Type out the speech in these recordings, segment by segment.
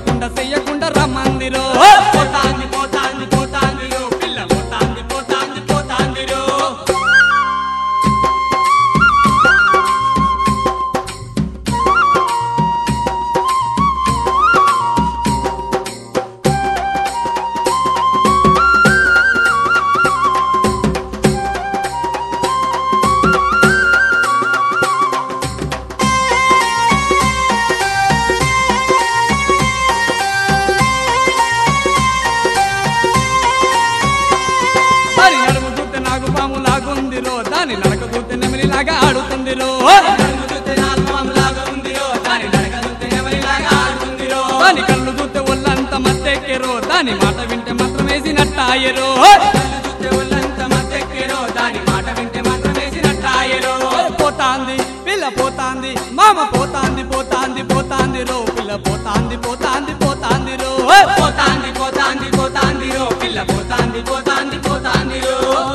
చెప్పకుండా చెయ్యకుండా రమ్మందిరో పోతాంది పోతాంది పోతాందిరో పిల్ల పోతాంది పోతాంది పోతాందిరో దాని నడుము చూస్తే నాగు పాము లాగుందిరో దాని నడక చూస్తే నెమిలిలాగా ఆడుతుందిరో నడుము చూస్తే నాగపాములాగా ఉందిరో దాని నడక చూస్తే నెమలిలాగా ఆడుతుందిరో దాని కళ్ళు చూస్తే ఒళ్ళంత మత్తెక్కెరో దాని మాట వింటే మాత్రం వేసినట్టాయరో కళ్ళు చూస్తే ఒళ్ళంతా మత్తెక్కెరో దాని మాట వింటే మాత్రం వేసినట్టాయరో పోతాంది పిల్ల పోతాంది మామ పోతాంది పోతాంది పోతాంది రో పిల్ల పోతాంది పోతాంది పోతాంది రో పోతాంది పోతాంది పోతాందిరో పిల్ల పోతాంది పోతాంది పోతాందిరో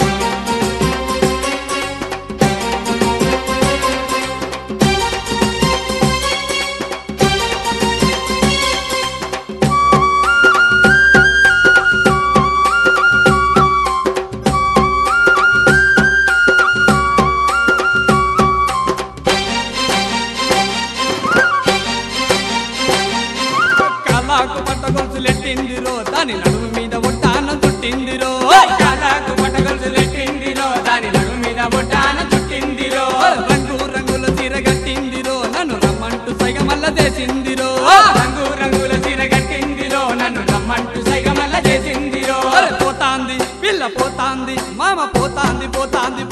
కళాకు పట్ట గొలుసులెట్టిందిరో దాని నడుము మీద ఒట్టానం చుట్టిందిరో కాలాకు పట్టగొలుసు లెట్టిందిరో దాని నడుము మీద బొట్టాన చుట్టిందిరో రంగు రంగుల చీర కట్టిందిరో నన్ను రమ్మంటూ సైగ మల్ల చేసిందిరో రంగు రంగుల చీర కట్టిందిరో నన్ను రమ్మంటూ సైగమల్ల చేసిందిరో పోతాంది పిల్ల పోతాంది మామ పోతాంది పోతాంది